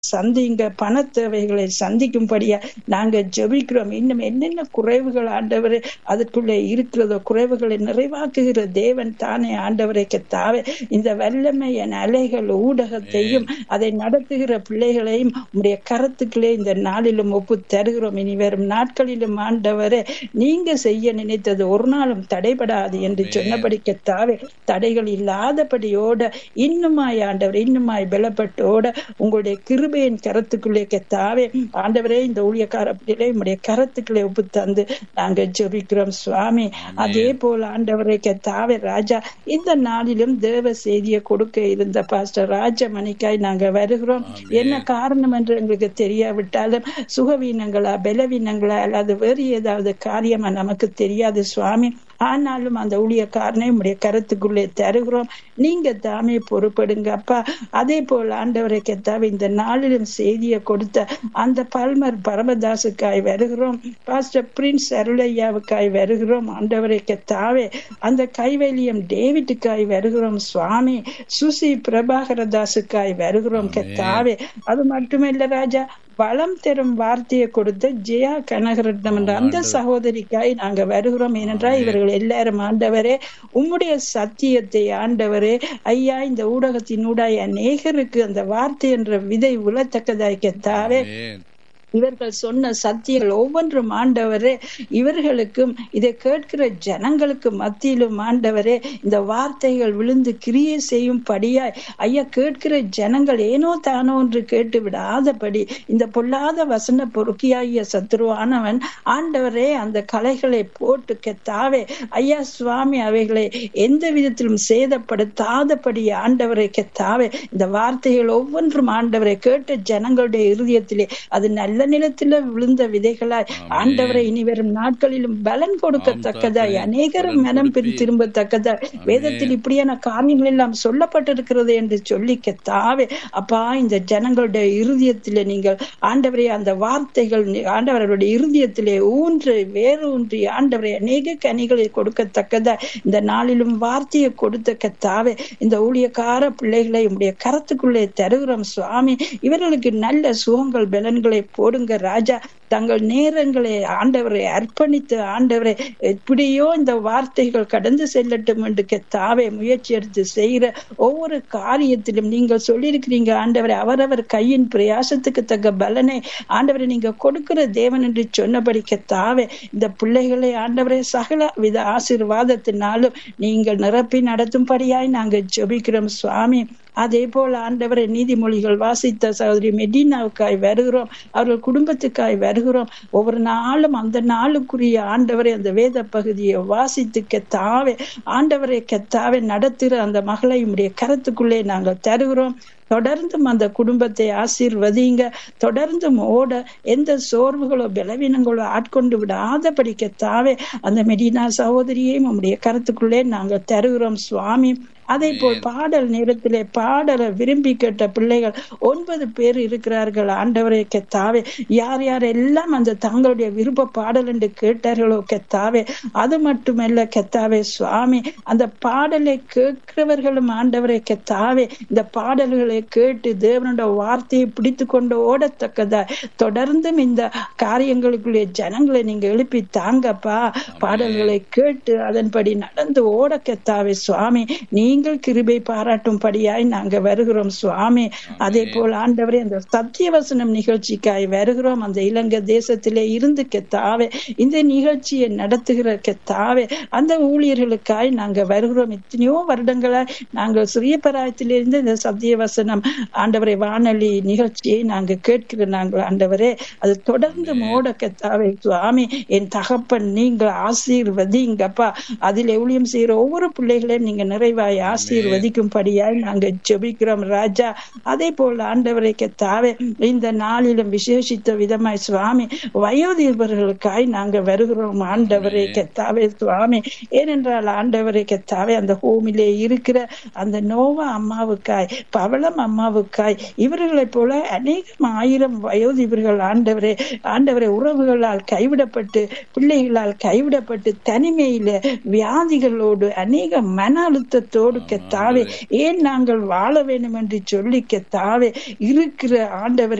சந்திங்க பண தேவைகளை சந்திக்கும்படியா நாங்க ஜெபிக்கிறோம் இன்னும் என்னென்ன குறைவுகள் ஆண்டவரே அதற்குள்ளே இருக்கிறதோ குறைவுகளை நிறைவாக்குகிற தேவன் தானே ஆண்டவரை கத்தாவே இந்த வல்லமையின் அலைகள் ஊடகத்தையும் அதை நடத்துகிற பிள்ளைகளையும் உடைய கரத்துக்களே இந்த நாளிலும் ஒப்பு தருகிறோம் இனி வரும் நாட்களிலும் ஆண்டவரே நீங்க செய்ய நினைத்தது ஒரு நாளும் தடைபடாது என்று சொன்னபடி கத்தாவே தடைகள் இல்லாதபடியோட இன்னுமாய் ஆண்டவர் இன்னுமாய் பலப்பட்டோட உங்களுடைய கிருபையின் கரத்துக்குள்ளே கத்தாவே ஆண்டவரே இந்த ஊழியக்கார பிள்ளைகளை உங்களுடைய கரத்துக்களை ஒப்பு தந்து நாங்க ஜெபிக்கிறோம் சுவாமி அதே போல ஆண்டவரை கத்தாவே ராஜா இந்த நாளிலும் தேவ செய்தியை கொடுக்க இருந்த பாஸ்டர் ராஜமணிக்காய் நாங்க வருகிறோம் என்ன காரணம் என்று எங்களுக்கு தெரியாவிட்டாலும் சுகவீனங்களா பலவீனங்களா அல்லது வேறு ஏதாவது காரியமா நமக்கு தெரியாது சுவாமி ஆனாலும் அந்த ஊழியக்காரனை உடைய கருத்துக்குள்ளே தருகிறோம் நீங்க தாமே பொறுப்படுங்க அப்பா அதே போல் ஆண்டவரை கெத்தாவே இந்த நாளிலும் செய்தியை கொடுத்த அந்த பல்மர் பரமதாசுக்காய் வருகிறோம் பாஸ்டர் பிரின்ஸ் அருளையாவுக்காய் வருகிறோம் ஆண்டவரை கெத்தாவே அந்த கைவேலியம் டேவிட்டுக்காய் வருகிறோம் சுவாமி சுசி பிரபாகரதாசுக்காய் வருகிறோம் கெத்தாவே அது மட்டுமில்ல ராஜா வளம் தரும் வார்த்தையை கொடுத்த ஜெயா கனகரட்னம் என்ற அந்த சகோதரிக்காய் நாங்க வருகிறோம் ஏனென்றால் இவர்கள் எல்லாரும் ஆண்டவரே உம்முடைய சத்தியத்தை ஆண்டவரே ஐயா இந்த ஊடகத்தின் ஊடாய் அநேகருக்கு அந்த வார்த்தை என்ற விதை உலத்தக்கதாய் கெத்தாவே இவர்கள் சொன்ன சத்தியங்கள் ஒவ்வொன்றும் ஆண்டவரே இவர்களுக்கும் இதை கேட்கிற ஜனங்களுக்கு மத்தியிலும் ஆண்டவரே இந்த வார்த்தைகள் விழுந்து கிரியை செய்யும் படியாய் ஐயா கேட்கிற ஜனங்கள் ஏனோ தானோ என்று கேட்டு விடாதபடி இந்த பொல்லாத வசன பொறுக்கியாகிய சத்துருவானவன் ஆண்டவரே அந்த கலைகளை போட்டு கெத்தாவே ஐயா சுவாமி அவைகளை எந்த விதத்திலும் சேதப்படுத்தாதபடி ஆண்டவரை கெத்தாவே இந்த வார்த்தைகள் ஒவ்வொன்றும் ஆண்டவரை கேட்ட ஜனங்களுடைய இருதயத்திலே அது நல்ல நிலத்தில விழுந்த விதைகளாய் ஆண்டவரை இனி வரும் நாட்களிலும் பலன் கொடுக்கத்தக்கதாய் அநேகரும் மனம் பின் திரும்பத்தக்கதாய் வேதத்தில் இப்படியான காரியங்கள் எல்லாம் சொல்லப்பட்டிருக்கிறது என்று சொல்லி கெத்தாவே அப்பா இந்த ஜனங்களுடைய இருதயத்திலே நீங்கள் ஆண்டவரை அந்த வார்த்தைகள் ஆண்டவர்களுடைய இருதயத்திலே ஊன்று வேறு ஊன்றி ஆண்டவரை அநேக கனிகளை கொடுக்கத்தக்கதா இந்த நாளிலும் வார்த்தையை கொடுத்த கத்தாவே இந்த ஊழியக்கார பிள்ளைகளை உடைய கரத்துக்குள்ளே தருகிறோம் சுவாமி இவர்களுக்கு நல்ல சுகங்கள் பலன்களை போடுங்க ராஜா தங்கள் நேரங்களை ஆண்டவரை அர்ப்பணித்து ஆண்டவரை எப்படியோ இந்த வார்த்தைகள் கடந்து செல்லட்டும் என்று கெத்தாவே முயற்சி எடுத்து செய்கிற ஒவ்வொரு காரியத்திலும் நீங்கள் சொல்லியிருக்கிறீங்க ஆண்டவரை அவரவர் கையின் பிரயாசத்துக்கு தக்க பலனை ஆண்டவரை நீங்க கொடுக்கிற தேவன் என்று சொன்னபடி கெத்தாவே இந்த பிள்ளைகளை ஆண்டவரை சகல வித ஆசீர்வாதத்தினாலும் நீங்கள் நிரப்பி நடத்தும்படியாய் நாங்கள் ஜெபிக்கிறோம் சுவாமி அதே போல ஆண்டவரை நீதிமொழிகள் வாசித்த சகோதரி மெடினாவுக்காய் வருகிறோம் அவர்கள் குடும்பத்துக்காய் வருகிறோம் ஒவ்வொரு நாளும் அந்த நாளுக்குரிய ஆண்டவரை அந்த வேத பகுதியை வாசித்து கெத்தாவே ஆண்டவரை கெத்தாவே நடத்துகிற அந்த மகளை உடைய கரத்துக்குள்ளே நாங்கள் தருகிறோம் தொடர்ந்தும் அந்த குடும்பத்தை ஆசீர்வதிங்க தொடர்ந்தும் ஓட எந்த சோர்வுகளோ பலவீனங்களோ ஆட்கொண்டு விடாதபடி கெத்தாவே அந்த மெடினா சகோதரியையும் நம்முடைய கருத்துக்குள்ளே நாங்கள் தருகிறோம் சுவாமி அதே போல் பாடல் நேரத்திலே பாடலை விரும்பி கேட்ட பிள்ளைகள் ஒன்பது பேர் இருக்கிறார்கள் ஆண்டவரை கெத்தாவே யார் யார் எல்லாம் அந்த தங்களுடைய விருப்ப பாடல் என்று கேட்டார்களோ கெத்தாவே அது மட்டுமல்ல கெத்தாவே சுவாமி அந்த பாடலை கேட்கிறவர்களும் ஆண்டவரை கெத்தாவே இந்த பாடல்களை கேட்டு தேவனோட வார்த்தையை பிடித்து கொண்டு ஓடத்தக்கதா தொடர்ந்தும் இந்த காரியங்களுக்குள்ளே ஜனங்களை நீங்க எழுப்பி தாங்கப்பா பாடல்களை கேட்டு அதன்படி நடந்து ஓட கெத்தாவே சுவாமி நீங்கள் கிருபை பாராட்டும்படியாய் நாங்க வருகிறோம் சுவாமி அதே போல் ஆண்டவரே அந்த சத்தியவசனம் நிகழ்ச்சிக்காய் வருகிறோம் அந்த இலங்கை தேசத்திலே இருந்து கெத்தாவே இந்த நிகழ்ச்சியை நடத்துகிற கெத்தாவே அந்த ஊழியர்களுக்காய் நாங்க வருகிறோம் எத்தனையோ வருடங்களாய் நாங்கள் சிறிய பராயத்திலிருந்து இந்த சத்தியவசனம் ஆண்டவரை வானொலி நிகழ்ச்சியை நாங்க கேட்கிற நாங்கள் ஆண்டவரே அது தொடர்ந்து மோட கெத்தாவே சுவாமி என் தகப்பன் நீங்கள் ஆசீர்வதிங்கப்பா அதில் ஊழியம் செய்யற ஒவ்வொரு பிள்ளைகளையும் நீங்க நிறைவாய் ஆசீர்வதிக்கும்படியாய் நாங்க ஜெபிக்கிறோம் ராஜா அதே போல ஆண்டவரை கெத்தாவே இந்த நாளிலும் விசேஷித்த விதமாய் சுவாமி வயோதிபர்களுக்காய் நாங்க வருகிறோம் ஆண்டவரை கெத்தாவே சுவாமி ஏனென்றால் ஆண்டவரை கெத்தாவே அந்த ஹோமிலே இருக்கிற அந்த நோவா அம்மாவுக்காய் பவளம் அம்மாவுக்காய் இவர்களைப் போல அநேகம் ஆயிரம் வயோதிபர்கள் ஆண்டவரே ஆண்டவரை உறவுகளால் கைவிடப்பட்டு பிள்ளைகளால் கைவிடப்பட்டு தனிமையில வியாதிகளோடு அநேக மன அழுத்தத்தோடு எங்களோடு கத்தாவே ஏன் நாங்கள் வாழ வேண்டும் என்று சொல்லி கத்தாவே இருக்கிற ஆண்டவர்